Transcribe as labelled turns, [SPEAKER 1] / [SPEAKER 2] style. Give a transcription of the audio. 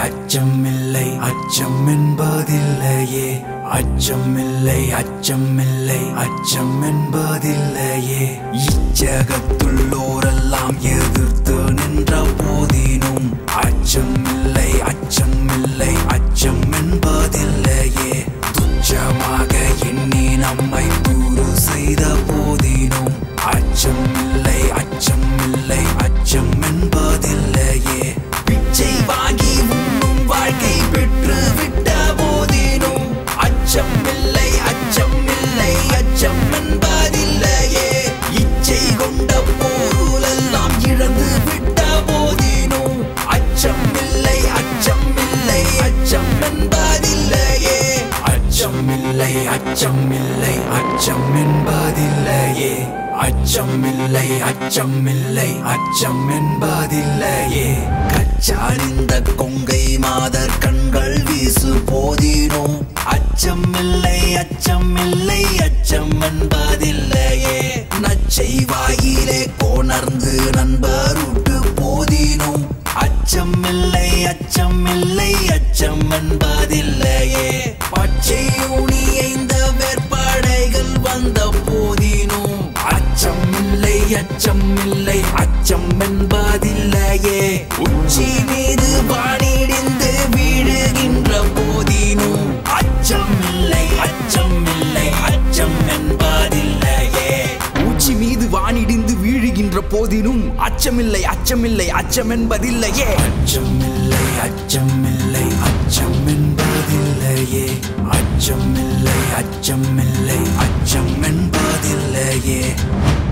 [SPEAKER 1] அச்சமில்லை அச்சம் என்பதில்லையே அச்சமில்லை அச்சமில்லை அச்சம் என்பதில்லையே இச்சகத்துள்ளோரெல்லாம் எதிர்த்து நின்ற போதினும் அச்சமில்லை அச்சமில்லை அச்சம் என்பதில்லையே துச்சமாக எண்ணி நம்மை தூறு செய்த போதினும் அச்சமில்லை அச்சமில்லை அச்சம் என்பதில்லையே பிச்சை வாங்கி உண்ணும் வாழ்க்கை பெற்று விட்ட போதினும் அச்சமில்லை அச்சமில்லை அச்சம் என்பதில்லையே இச்சை கொண்ட போருலெல்லாம் இழந்து விட்ட போதினும் அச்சமில்லை அச்சமில்லை அச்சம் என்பதில்லையே அச்சமில்லை அச்சமில்லை அச்சம் என்பதில்லையே அச்சமில்லை அச்சமில்லை அச்சம் என்பதில்லையே கச்சாரிந்த கொங்கை மாதர் கண்கள் வீசு போதினோம் அச்சமில்லை அச்சமில்லை அச்சம் என்பதில்லையே நச்சை வாயிலே கோணர்ந்து நண்பருட்டு போதினோம் அச்சமில்லை அச்சமில்லை அச்சம் என்பதில்லையே பச்சை ஊனியைந்த வேற்படைகள் வந்த போதினும் அச்சமில்லை அச்சமில்லை அச்சம் என்பதில்லையே உச்சி மீது வானிடிந்து வீழுகின்ற போதினும் அச்சமில்லை அச்சமில்லை அச்சம் என்பதில்லையே
[SPEAKER 2] உச்சி மீது வானிடிந்து வீழுகின்ற போதினும் அச்சமில்லை அச்சமில்லை அச்சம் என்பதில்லையே
[SPEAKER 1] அச்சமில்லை அச்சமில்லை அச்சம் என்பதில்லையே அச்சமில்லை அச்சமில்லை அச்சம் என்பதில்லையே